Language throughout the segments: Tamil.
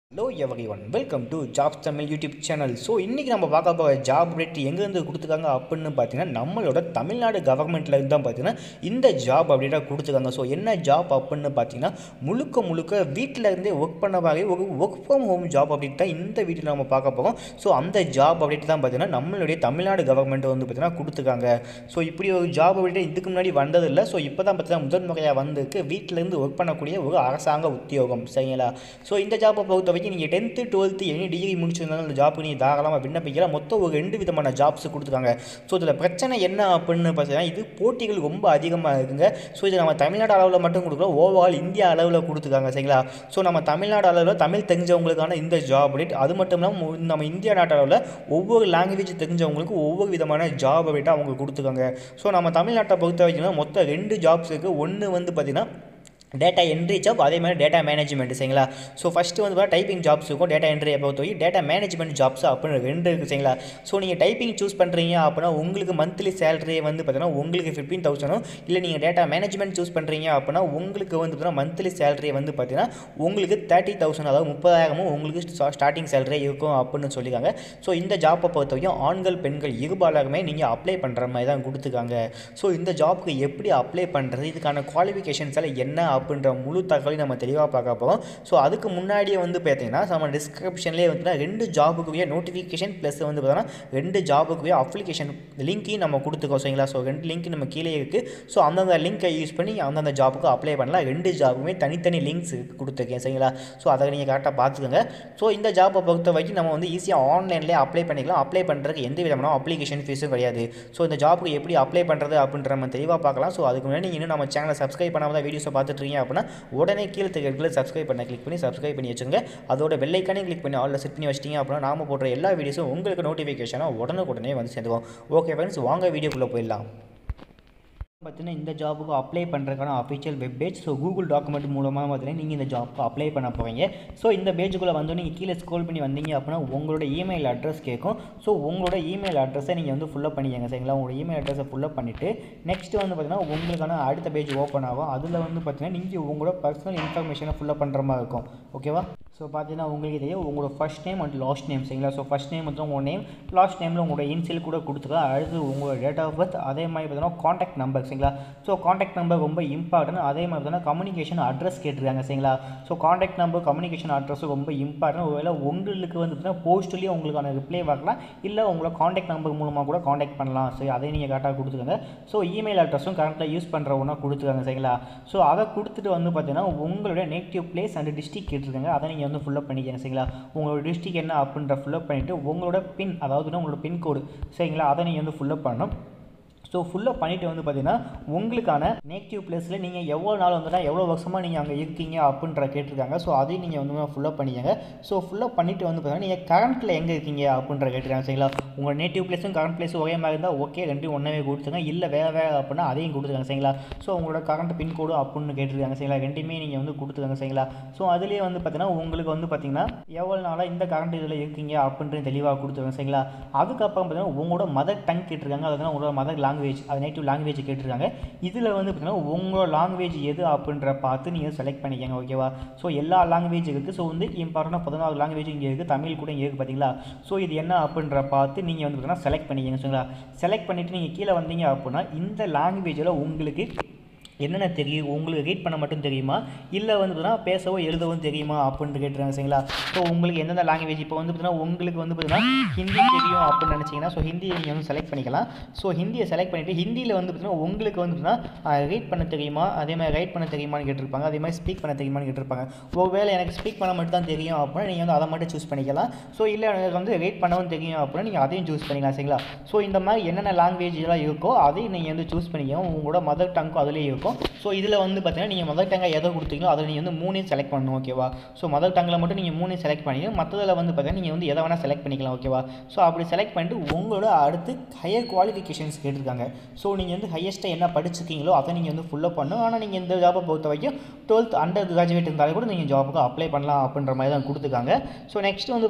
hello everyone welcome to jobs Tamil YouTube channel so இன்றைக்கி நம்ம பார்க்க போகிற ஜாப் ரேட் எங்கேருந்து கொடுத்துருக்காங்க அப்படின்னு பார்த்தீங்கன்னா நம்மளோட தமிழ்நாடு கவர்மெண்ட்டில் இருந்து தான் பார்த்தீங்கன்னா இந்த ஜாப் அப்டேட்டாக கொடுத்துருக்காங்க ஸோ என்ன ஜாப் அப்படின்னு பார்த்தீங்கன்னா முழுக்க முழுக்க வீட்டில் இருந்தே ஒர்க் பண்ண மாதிரி ஒரு work from home job update தான் இந்த வீட்டில் நம்ம பார்க்க போகிறோம் ஸோ அந்த ஜாப் அப்டேட் தான் பார்த்தீங்கன்னா நம்மளுடைய தமிழ்நாடு கவர்மெண்ட் வந்து பார்த்தீங்கன்னா கொடுத்துருக்காங்க ஸோ இப்படி ஒரு ஜாப் அப்டேட் இதுக்கு முன்னாடி வந்ததில்லை ஸோ இப்போ தான் பார்த்தீங்கன்னா முதன் முறையாக வந்திருக்கு வீட்டிலேருந்து ஒர்க் பண்ணக்கூடிய ஒரு அரசாங்க உத்தியோகம் சரிங்களா ஸோ இந்த ஜாப்பை பொறுத்த வரைக்கும் நீங்கள் டென்த்து டுவெல்த்து எனி டிகிரி முடிச்சிருந்தாலும் இந்த ஜாப்புக்கு நீங்கள் தாராளமாக விண்ணப்பிக்கலாம் மொத்தம் ஒரு ரெண்டு விதமான ஜாப்ஸ் கொடுத்துருக்காங்க ஸோ இதில் பிரச்சனை என்ன அப்படின்னு பார்த்தீங்கன்னா இது போட்டிகள் ரொம்ப அதிகமாக இருக்குங்க ஸோ இது நம்ம தமிழ்நாடு அளவில் மட்டும் கொடுக்கல ஓவரால் இந்தியா அளவில் கொடுத்துருக்காங்க சரிங்களா ஸோ நம்ம தமிழ்நாடு அளவில் தமிழ் தெரிஞ்சவங்களுக்கான இந்த ஜாப் ரேட் அது மட்டும் இல்லாமல் நம்ம இந்தியா நாட்டு அளவில் ஒவ்வொரு லாங்குவேஜ் தெரிஞ்சவங்களுக்கு ஒவ்வொரு விதமான ஜாப் ரேட்டை அவங்க கொடுத்துருக்காங்க ஸோ நம்ம தமிழ்நாட்டை பொறுத்த வரைக்கும் மொத்தம் ரெண்டு ஜாப்ஸ் இருக்குது ஒன்று வந்து பார்த்திங்கன்னா டேட்டா என்ட்ரி ஜாப் அதே மாதிரி டேட்டா மேனேஜ்மெண்ட் சரிங்களா ஸோ ஃபஸ்ட்டு வந்து பார்த்தா டைப்பிங் ஜாப்ஸ் இருக்கும் டேட்டா என்ட்ரியை பொறுத்த வரைக்கும் டேட்டா மேனேஜ்மெண்ட் ஜாப்ஸ் அப்படின்னு ரெண்டு இருக்குது சரிங்களா ஸோ நீங்கள் டைப்பிங் சூஸ் பண்ணுறீங்க அப்படின்னா உங்களுக்கு மந்த்லி சேலரி வந்து பார்த்தீங்கன்னா உங்களுக்கு ஃபிஃப்டீன் தௌசண்டும் இல்லை நீங்கள் டேட்டா மேனேஜ்மெண்ட் சூஸ் பண்ணுறீங்க அப்படின்னா உங்களுக்கு வந்து பார்த்தீங்கன்னா மந்த்லி சேலரி வந்து பார்த்தீங்கன்னா உங்களுக்கு தேர்ட்டி தௌசண்ட் அதாவது முப்பதாயிரமும் உங்களுக்கு ஸ்டார்டிங் சேலரி இருக்கும் அப்படின்னு சொல்லியிருக்காங்க ஸோ இந்த ஜாப்பை பொறுத்த வரைக்கும் ஆண்கள் பெண்கள் இருபாலருமே நீங்கள் அப்ளை பண்ணுற மாதிரி தான் கொடுத்துருக்காங்க ஸோ இந்த ஜாப்புக்கு எப்படி அப்ளை பண்ணுறது இதுக்கான குவாலிஃபிகேஷன்ஸ் எல்லாம் என்ன அப்படின்ற முழு தகவலையும் நம்ம தெளிவாக பார்க்க போகிறோம் ஸோ அதுக்கு முன்னாடியே வந்து பார்த்தீங்கன்னா நம்ம டிஸ்கிரிப்ஷன்லேயே வந்து ரெண்டு ஜாபுக்குரிய நோட்டிஃபிகேஷன் ப்ளஸ் வந்து பார்த்தீங்கன்னா ரெண்டு ஜாபுக்குரிய அப்ளிகேஷன் லிங்க்கையும் நம்ம கொடுத்துக்கோம் சரிங்களா ஸோ ரெண்டு லிங்க் நம்ம கீழே இருக்குது ஸோ அந்தந்த லிங்க்கை யூஸ் பண்ணி அந்தந்த ஜாபுக்கு அப்ளை பண்ணலாம் ரெண்டு ஜாபுமே தனித்தனி லிங்க்ஸ் கொடுத்துருக்கேன் சரிங்களா ஸோ அதை நீங்கள் கரெக்டாக பார்த்துக்கோங்க ஸோ இந்த ஜாப்பை பொறுத்த வரைக்கும் நம்ம வந்து ஈஸியாக ஆன்லைன்லேயே அப்ளை பண்ணிக்கலாம் அப்ளை பண்ணுறதுக்கு எந்த விதமான அப்ளிகேஷன் ஃபீஸும் கிடையாது ஸோ இந்த ஜாப்புக்கு எப்படி அப்ளை பண்ணுறது அப்படின்ற நம்ம தெளிவாக பார்க்கலாம் ஸோ அதுக்கு முன்னாடி நீங்கள் இன்னும் நம்ம சேனலை சப்ஸ்கிரைப் பண்ணாமல் தான் வீடியோஸை பார்த்துட்டு இருக்கீங்க அப்படின்னா உடனே கீழே இருக்கிற சப்ஸ்கிரைப் பண்ண கிளிக் பண்ணி சப்ஸ்கிரைப் பண்ணி வச்சுங்க அதோட வெள்ளைக்கானே கிளிக் பண்ணி ஆலில் செட் பண்ணி வச்சிட்டிங்க அப்படின்னா நாம போடுற எல்லா வீடியோஸும் உங்களுக்கு நோட்டிஃபிகேஷனாக உடனுக்குடனே வந்து சேர்ந்துவோம் ஓகே ஃப்ரெண்ட்ஸ் வாங்க வீடியோக்குள்ளே போயிடலாம் பார்த்தீங்கன்னா இந்த ஜாபுக்கு அப்ளை பண்ணுறதுக்கான official web page so Google document மூலமாக பார்த்தீங்கன்னா நீங்கள் இந்த ஜாப்க்கு அப்ளை பண்ண போவீங்க ஸோ இந்த பேஜுக்குள்ளே வந்து நீங்கள் கீழே ஸ்க்ரோல் பண்ணி வந்தீங்க அப்படின்னா உங்களோட இமெயில் அட்ரஸ் கேட்கும் ஸோ உங்களோட இமெயில் அட்ரஸை நீங்கள் வந்து ஃபுல்லப் பண்ணிக்கங்க சரிங்களா உங்களோட இமெயில் அட்ரஸை ஃபுல்லப் பண்ணிவிட்டு நெக்ஸ்ட் வந்து பார்த்தீங்கன்னா உங்களுக்கான அடுத்த பேஜ் ஓப்பன் ஆகும் அதில் வந்து பார்த்தீங்கன்னா நீங்கள் உங்களோட பர்சனல் இன்ஃபர்மேஷனை ஃபுல்லப் பண்ணுற மாதிரி இருக்கும் ஓகேவா ஸோ பார்த்தீங்கன்னா உங்களுக்கு தெரியும் உங்களோட first name and last name சரிங்களா ஸோ ஃபஸ்ட் நேம் வந்து உங்கள் நேம் லாஸ்ட் நேமில் உங்களோட இன்சியல் கூட கொடுத்துக்கலாம் அடுத்து உங்களோட டேட் ஆஃப் பர்த் அதே மாதிரி பார்த்தீங்கன்னா காண்டாக்ட் நம்பர் சரிங்களா ஸோ காண்டாக்ட் நம்பர் ரொம்ப இம்பார்ட்டன்ட் அதே மாதிரி பார்த்தீங்கன்னா கம்யூனிகேஷன் அட்ரஸ் கேட்டிருக்காங்க சரிங்களா ஸோ காண்டாக்ட் நம்பர் கம்யூனிகேஷன் அட்ரஸும் ரொம்ப இம்பார்ட்டன்ட் ஒருவேளை உங்களுக்கு வந்து பார்த்தீங்கன்னா போஸ்ட்லேயும் உங்களுக்கான ரிப்ளை வரலாம் இல்லை உங்களோட காண்டாக்ட் நம்பர் மூலமாக கூட காண்டாக்ட் பண்ணலாம் சரி அதை நீங்கள் கரெக்டாக கொடுத்துக்கோங்க ஸோ இமெயில் அட்ரஸும் கரெக்டாக யூஸ் பண்ணுறவனா கொடுத்துருக்காங்க சரிங்களா ஸோ அதை கொடுத்துட்டு வந்து பார்த்தீங்கன்னா உங்களுடைய நேட்டிவ் பிளேஸ் அண்ட் டிஸ்ட்ரிக் கேட்டிருக்காங்க அதை நீங்கள் வந்து ஃபுல்லப் பண்ணிக்கங்க சரிங்களா உங்களோட டிஸ்ட்ரிக் என்ன அப்படின்ற ஃபுல்லப் பண்ணிவிட்டு உங்களோட பின் அதாவது உங்களோட பின்கோடு சரிங்களா அதை நீங்கள் வந்து ஃபுல்லப் பண்ணணும் ஸோ ஃபுல்லாக பண்ணிவிட்டு வந்து பார்த்தீங்கன்னா உங்களுக்கான நேட்டிவ் பிளேஸில் நீங்கள் எவ்வளோ நாள் வந்துட்டா எவ்வளோ வருஷமாக நீங்கள் அங்கே இருக்கீங்க அப்படின்ற கேட்டிருக்காங்க ஸோ அதையும் நீங்கள் வந்து ஃபுல்லப் பண்ணிக்கங்க ஸோ ஃபுல்லப் பண்ணிவிட்டு வந்து பார்த்தீங்கன்னா நீங்கள் கரண்ட்டில் எங்கே இருக்கீங்க அப்படின்ற கேட்டிருக்காங்க சரிங்களா உங்கள் நேட்டிவ் பிளேஸும் கரண்ட் பிளேஸும் ஒரே மாதிரி இருந்தால் ஓகே ரெண்டும் ஒன்றவே கொடுத்துருங்க இல்லை வேறு வேறு அப்படின்னா அதையும் கொடுத்துருக்காங்க சரிங்களா ஸோ உங்களோட கரண்ட் பின்கோடு அப்படின்னு கேட்டிருக்காங்க சரிங்களா ரெண்டுமே நீங்கள் வந்து கொடுத்துருக்காங்க சரிங்களா ஸோ அதுலேயே வந்து பார்த்தீங்கன்னா உங்களுக்கு வந்து பார்த்தீங்கன்னா எவ்வளோ நாளாக இந்த கரண்ட் இதில் இருக்கீங்க அப்படின்றது தெளிவாக கொடுத்துருக்காங்க சரிங்களா அதுக்கப்புறம் பார்த்தீங்கன்னா உங்களோட மதர் டங் கேட்டிருக்காங்க அதாவது உங்களோட மதர் லாங்குவேஜ் அது நேட்டிவ் லாங்குவேஜ் கேட்டிருக்காங்க இதில் வந்து பார்த்தீங்கன்னா உங்களோட லாங்குவேஜ் எது அப்படின்ற பார்த்து நீங்கள் செலக்ட் பண்ணிக்கங்க ஓகேவா ஸோ எல்லா லாங்குவேஜ் இருக்குது ஸோ வந்து இம்பார்ட்டனாக பதினாறு லாங்குவேஜ் இங்கே இருக்குது தமிழ் கூட இங்கே இருக்குது பார்த்தீங்களா ஸோ இது என்ன அப்படின்ற பார்த்து நீங்கள் வந்து பார்த்தீங்கன்னா செலக்ட் பண்ணிக்கங்க சரிங்களா செலக்ட் பண்ணிவிட்டு நீங்கள் கீழே வந்தீங்க அப்படின்னா இந்த லாங்குவேஜில் உங்களுக்கு என்னென்ன தெரியும் உங்களுக்கு ரீட் பண்ண மட்டும் தெரியுமா இல்லை வந்து பார்த்தீங்கன்னா பேசவோ எழுதவும் தெரியுமா அப்படின்னு கேட்டுருக்காங்க சரிங்களா ஸோ உங்களுக்கு எந்தெந்த லாங்குவேஜ் இப்போ வந்து பார்த்தீங்கன்னா உங்களுக்கு வந்து பார்த்தீங்கன்னா ஹிந்தி தெரியும் அப்படின்னு நினச்சிங்கன்னா ஸோ ஹிந்தியை நீங்கள் வந்து செலக்ட் பண்ணிக்கலாம் ஸோ ஹிந்தியை செலக்ட் பண்ணிவிட்டு ஹிந்தியில் வந்து பார்த்தீங்கன்னா உங்களுக்கு வந்து பார்த்தீங்கன்னா ரீட் பண்ண தெரியுமா அதே மாதிரி ரைட் பண்ண தெரியுமான்னு கேட்டிருப்பாங்க அதே மாதிரி ஸ்பீக் பண்ண தெரியுமான்னு கேட்டிருப்பாங்க ஒருவேளை எனக்கு ஸ்பீக் பண்ண மட்டும் தான் தெரியும் அப்படின்னா நீங்கள் வந்து அதை மட்டும் சூஸ் பண்ணிக்கலாம் ஸோ இல்லை எனக்கு வந்து ரீட் பண்ணவும் தெரியும் அப்படின்னா நீங்கள் அதையும் சூஸ் பண்ணிக்கலாம் சரிங்களா ஸோ இந்த மாதிரி என்னென்ன லாங்குவேஜ் எல்லாம் இருக்கோ அதையும் நீங்கள் வந்து சூஸ் பண்ணிக்கோங்க உங்களோட மதர் டங்கும் அதிலே இருக்கும் இருக்கும் ஸோ இதில் வந்து பார்த்தீங்கன்னா நீங்கள் மதர் டங்கை எதை கொடுத்தீங்களோ அதில் நீங்கள் வந்து மூணையும் செலக்ட் பண்ணணும் ஓகேவா ஸோ மதர் டங்கில் மட்டும் நீங்கள் மூணையும் செலக்ட் பண்ணிங்க மற்றதில் வந்து பார்த்தீங்கன்னா நீங்கள் வந்து எதை வேணால் செலக்ட் பண்ணிக்கலாம் ஓகேவா ஸோ அப்படி செலக்ட் பண்ணிட்டு உங்களோட அடுத்து ஹையர் குவாலிஃபிகேஷன்ஸ் கேட்டிருக்காங்க ஸோ நீங்கள் வந்து ஹையஸ்ட்டாக என்ன படிச்சிருக்கீங்களோ அதை நீங்கள் வந்து ஃபுல்லப் பண்ணணும் ஆனால் நீங்கள் இந்த ஜாப்பை பொறுத்த வரைக்கும் டுவெல்த் அண்டர் கிராஜுவேட் இருந்தாலும் கூட நீங்கள் ஜாப்புக்கு அப்ளை பண்ணலாம் அப்படின்ற மாதிரி தான் கொடுத்துருக்காங்க ஸோ நெக்ஸ்ட் வந்து பார்த்தீங்கன்னா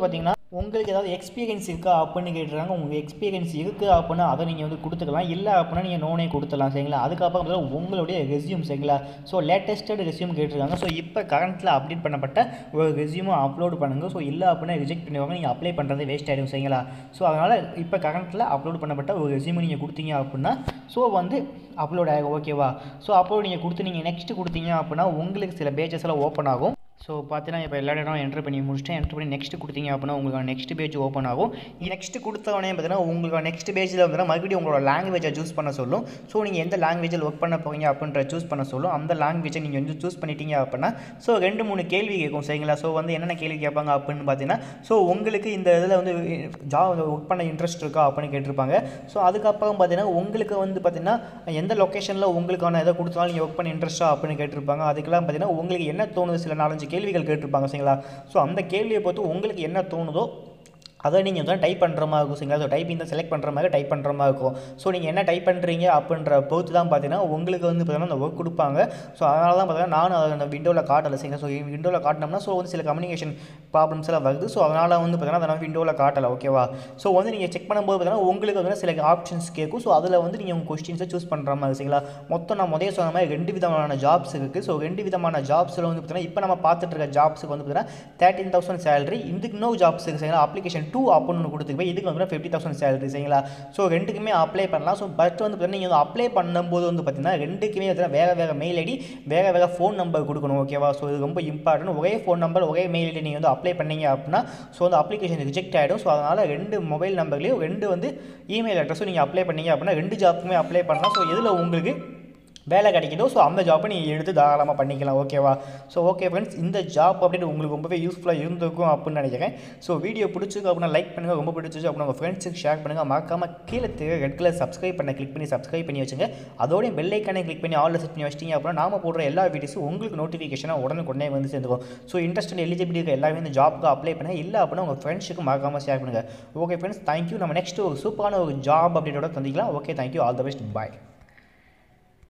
உங்களுக்கு ஏதாவது எக்ஸ்பீரியன்ஸ் இருக்கா அப்படின்னு கேட்டுறாங்க உங்கள் எக்ஸ்பீரியன்ஸ் இருக்குது அப்படின்னா அதை நீங்கள் வந்து கொடுத்துக்கலாம் இல்லை அப்படின்னா நீங்கள் நோனே கொடுத்துடலாம் சரிங்களா அதுக்கப்புறம் பார்த்தீங்கன்னா உங்களுடைய ரெஸ்யூம் சரிங்களா ஸோ லேட்டஸ்டட் ரெஸ்யூம் கேட்டிருக்காங்க ஸோ இப்போ கரண்ட்டில் அப்டேட் பண்ணப்பட்ட ஒரு ரெஸ்யூமும் அப்லோட் பண்ணுங்கள் ஸோ இல்லை அப்படின்னா ரிஜெக்ட் பண்ணிடுவாங்க நீங்கள் அப்ளை பண்ணுறது வேஸ்ட் ஆகிடும் சரிங்களா ஸோ அதனால் இப்போ கரண்ட்டில் அப்லோட் பண்ணப்பட்ட ஒரு ரெஸ்யூம் நீங்கள் கொடுத்தீங்க அப்படின்னா ஸோ வந்து அப்லோட் ஆகும் ஓகேவா ஸோ அப்லோட் நீங்கள் கொடுத்து நீங்கள் நெக்ஸ்ட் கொடுத்தீங்க அப்படின்னா உங்களுக்கு சில பேஜஸ் எல்லாம் ஓப்பன் ஆகும் ஸோ பார்த்தீங்கன்னா இப்போ எல்லா இடம் என்ட்ரு பண்ணி முடிச்சுட்டு என்ட்ரு பண்ணி நெக்ஸ்ட் கொடுத்தீங்க அப்படின்னா உங்களுக்கு நெக்ஸ்ட் பேஜ் ஓப்பன் ஆகும் நெக்ஸ்ட் கொடுத்தவொடனே பார்த்தீங்கன்னா உங்களுக்கு நெக்ஸ்ட் பேஜில் வந்து மறுபடியும் உங்களோட லாங்குவேஜை சூஸ் பண்ண சொல்லும் ஸோ நீங்கள் எந்த லாங்குவேஜில் ஒர்க் பண்ண போகிறீங்க அப்படின்ற சூஸ் பண்ண சொல்லும் அந்த லாங்குவேஜை நீங்கள் வந்து சூஸ் பண்ணிட்டீங்க அப்படின்னா ஸோ ரெண்டு மூணு கேள்வி கேட்கும் சரிங்களா ஸோ வந்து என்னென்ன கேள்வி கேட்பாங்க அப்படின்னு பார்த்தீங்கன்னா ஸோ உங்களுக்கு இந்த இதில் வந்து ஜாப் ஒர்க் பண்ண இன்ட்ரெஸ்ட் இருக்கா அப்படின்னு கேட்டிருப்பாங்க ஸோ அதுக்கப்புறம் பார்த்தீங்கன்னா உங்களுக்கு வந்து பார்த்தீங்கன்னா எந்த லொக்கேஷனில் உங்களுக்கான எதை கொடுத்தாலும் நீங்கள் ஒர்க் பண்ண இன்ட்ரெஸ்ட்டா அப்படின்னு கேட்டிருப்பாங்க அதுக்கெல்லாம் பார்த்தீங்கன்னா உங்களுக்கு என்ன தோணுது சில நாலஞ்சு கேள்விகள் கேட்டிருப்பாங்க சரிங்களா ஸோ அந்த கேள்வியை பொறுத்து உங்களுக்கு என்ன தோணுதோ அதை நீங்கள் வந்து டைப் பண்ணுற மாதிரி இருக்கும் சரிங்களா ஸோ டைப்பிங் தான் செலக்ட் பண்ணுற மாதிரி டைப் பண்ணுற மாதிரி இருக்கும் ஸோ நீங்கள் என்ன டைப் பண்ணுறீங்க அப்படின்ற பொறுத்து தான் பார்த்தீங்கன்னா உங்களுக்கு வந்து பார்த்தீங்கன்னா அந்த ஒர்க் கொடுப்பாங்க ஸோ அதனால தான் பார்த்தீங்கன்னா நானும் அதை அந்த விண்டோவில் காட்டலை சரிங்களா ஸோ விண்டோவில் காட்டினோம்னா ஸோ வந்து சில கம்யூனிகேஷன் ப்ராப்ளம்ஸ் எல்லாம் வருது ஸோ அதனால் வந்து பார்த்தீங்கன்னா அதை நான் விண்டோவில் காட்டலை ஓகேவா ஸோ வந்து நீங்கள் செக் பண்ணும்போது பார்த்தீங்கன்னா உங்களுக்கு வந்து சில ஆப்ஷன்ஸ் கேட்கும் ஸோ அதில் வந்து நீங்கள் உங்கள் கொஸ்டின்ஸை சூஸ் பண்ணுற மாதிரி சரிங்களா மொத்தம் நான் முதல்ல சொன்ன மாதிரி ரெண்டு விதமான ஜாப்ஸ் இருக்குது ஸோ ரெண்டு விதமான ஜாப்ஸில் வந்து பார்த்தீங்கன்னா இப்போ நம்ம பார்த்துட்டு இருக்க ஜாப்ஸுக்கு வந்து பார்த்தீங்கன்னா தேர்ட்டின் தௌசண்ட் சேலரி இதுக்கு இன்னொரு ஜாப்ஸ் இருக்குது சரிங்களா அப்ளிகேஷன் டூ அப்படின்னு ஒன்று கொடுத்துக்கு போய் இதுக்கு வந்து ஃபிஃப்டி தௌசண்ட் சேலரி சரிங்களா ஸோ ரெண்டுக்குமே அப்ளை பண்ணலாம் ஸோ பட் வந்து பார்த்தீங்கன்னா நீங்கள் வந்து அப்ளை பண்ணும்போது வந்து பார்த்தீங்கன்னா ரெண்டுக்குமே பார்த்தீங்கன்னா வேறு வேறு மெயில் ஐடி வேறு வேறு ஃபோன் நம்பர் கொடுக்கணும் ஓகேவா ஸோ இது ரொம்ப இம்பார்ட்டன்ட் ஒரே ஃபோன் நம்பர் ஒரே மெயில் ஐடி நீங்கள் வந்து அப்ளை பண்ணீங்க அப்படின்னா ஸோ அந்த அப்ளிகேஷன் ரிஜெக்ட் ஆகிடும் ஸோ அதனால் ரெண்டு மொபைல் நம்பர்லேயும் ரெண்டு வந்து இமெயில் அட்ரஸும் நீங்கள் அப்ளை பண்ணீங்க அப்படின்னா ரெண்டு ஜாப்புக்குமே அப்ளை பண்ணலாம் ஸோ எதில் உங்களுக்கு வேலை கிடைக்குதோ ஸோ அந்த ஜாப்பை நீங்கள் எடுத்து தாராளமாக பண்ணிக்கலாம் ஓகேவா ஸோ ஓகே ஃப்ரெண்ட்ஸ் இந்த ஜாப் அப்படின்னு உங்களுக்கு ரொம்பவே யூஸ்ஃபுல்லாக இருந்திருக்கும் அப்படின்னு நினைக்கிறேன் ஸோ வீடியோ பிடிச்சிருக்கு அப்படின்னா லைக் பண்ணுங்கள் ரொம்ப பிடிச்சிச்சு அப்படின்னா உங்கள் ஃப்ரெண்ட்ஸுக்கு ஷேர் பண்ணுங்கள் மறக்காம கீழே தெரிய ரெட் கலர் சப்ஸ்கிரைப் பண்ண கிளிக் பண்ணி சப்ஸ்கிரைப் பண்ணி வச்சுங்க அதோடய பெல் ஐக்கானே கிளிக் பண்ணி ஆல் செட் பண்ணி வச்சிட்டிங்க அப்படின்னா நாம போடுற எல்லா வீடியோஸும் உங்களுக்கு நோட்டிஃபிகேஷனாக உடனுக்குடனே வந்து சேர்ந்துக்கும் ஸோ இன்ட்ரெஸ்ட் எலிஜிபிலிட்டி இருக்க எல்லாமே இந்த ஜாப்க்கு அப்ளை பண்ணுங்கள் இல்லை அப்படின்னா உங்கள் ஃப்ரெண்ட்ஸுக்கு மறக்காமல் ஷேர் பண்ணுங்கள் ஓகே ஃப்ரெண்ட்ஸ் தேங்க்யூ நம்ம நெக்ஸ்ட் ஒரு சூப்பரான ஒரு ஜாப் அப்டேட்டோட தந்திக்கலாம் okay thank you all the best bye